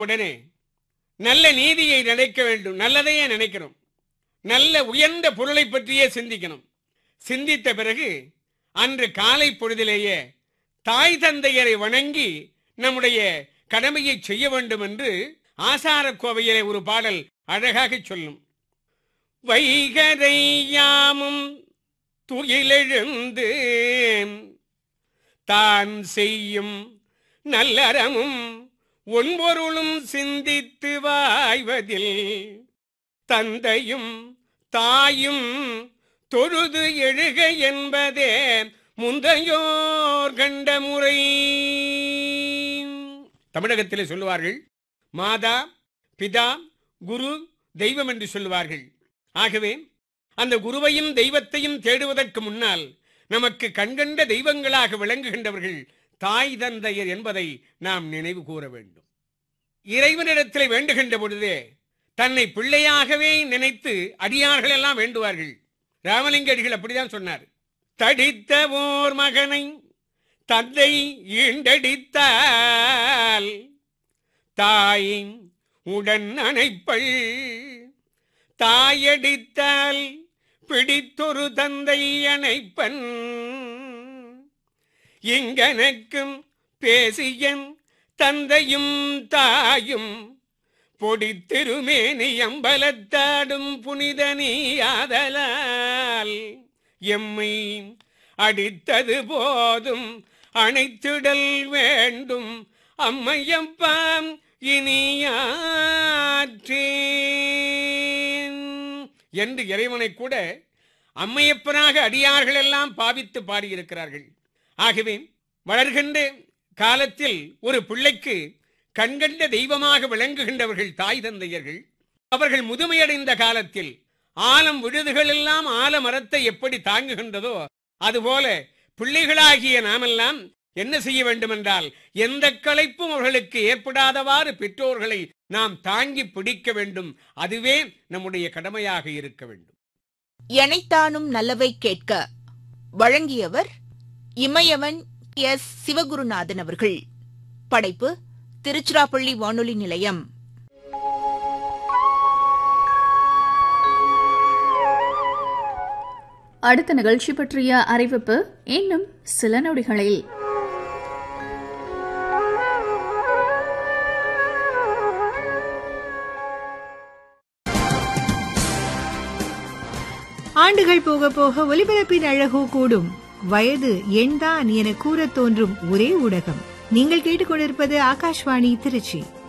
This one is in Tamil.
உடனே நல்ல நீதியை நினைக்க வேண்டும் நல்லதையே நினைக்கிறோம் நல்ல உயர்ந்த பொருளை பற்றியே சிந்திக்கணும் சிந்தித்த பிறகு அன்று காலை பொழுதிலேயே தாய் தந்தையரை வணங்கி நம்முடைய கடமையை செய்ய வேண்டும் என்று ஆசார கோவையிலே ஒரு பாடல் அழகாக சொல்லும் வைகரை யாமும் துயிலெழுந்து தான் செய்யும் நல்லறமும் ஒன்பொருளும் சிந்தித்து வாய்வதில் தந்தையும் தாயும் தொழுது எழுக என்பதே முந்தையோர் கண்ட முறை தமிழகத்திலே சொல்லுவார்கள் மாதா பிதா குரு தெய்வம் என்று சொல்லுவார்கள் ஆகவே அந்த குருவையும் தெய்வத்தையும் தேடுவதற்கு முன்னால் நமக்கு கண்கண்ட தெய்வங்களாக விளங்குகின்றவர்கள் தாய் தந்தையர் என்பதை நாம் நினைவு கூற வேண்டும் இறைவனிடத்தில் வேண்டுகின்ற பொழுதே தன்னை பிள்ளையாகவே நினைத்து அடியார்கள் எல்லாம் வேண்டுவார்கள் ராமலிங்க அடிகள் அப்படிதான் சொன்னார் தடித்த ஓர் மகனை தந்தை ஈண்டடித்தால் தாய் உடன் அணைப்பள் தாயடித்தால் பிடித்தொரு தந்தை அணைப்பன் இங்கனக்கும் பேசியன் தந்தையும் தாயும் பொடித்திருமேனி அம்பலத்தாடும் புனித நீயாதலால் எம்மை அடித்தது போதும் அணைத்திடல் வேண்டும் அம்மையப்பாம் இனியாற்றேன் என்று இறைவனை கூட அம்மையப்பனாக அடியார்கள் எல்லாம் பாவித்து பாடியிருக்கிறார்கள் ஆகவே வளர்கின்ற காலத்தில் ஒரு பிள்ளைக்கு கண்கண்ட தெய்வமாக விளங்குகின்றவர்கள் தாய் தந்தையர்கள் அவர்கள் முதுமையடைந்த காலத்தில் ஆலம் விழுதுகள் எல்லாம் ஆலமரத்தை எப்படி தாங்குகின்றதோ அதுபோல பிள்ளைகளாகிய நாமெல்லாம் என்ன செய்ய வேண்டும் என்றால் எந்த களைப்பும் அவர்களுக்கு ஏற்படாதவாறு பெற்றோர்களை நாம் தாங்கி பிடிக்க வேண்டும் அதுவே நம்முடைய கடமையாக இருக்க வேண்டும் எனைத்தானும் நல்லவை கேட்க வழங்கியவர் இமயவன் எஸ் சிவகுருநாதன் அவர்கள் படைப்பு திருச்சிராப்பள்ளி வானொலி நிலையம் அடுத்த நிகழ்ச்சி பற்றிய அறிவிப்பு இன்னும் சில நொடிகளில் ஆண்டுகள் போக போக ஒலிபரப்பின் அழகோ கூடும் வயது எண்தான் என கூறத் தோன்றும் ஒரே ஊடகம் நீங்கள் கேட்டுக்கொண்டிருப்பது ஆகாஷ்வாணி திருச்சி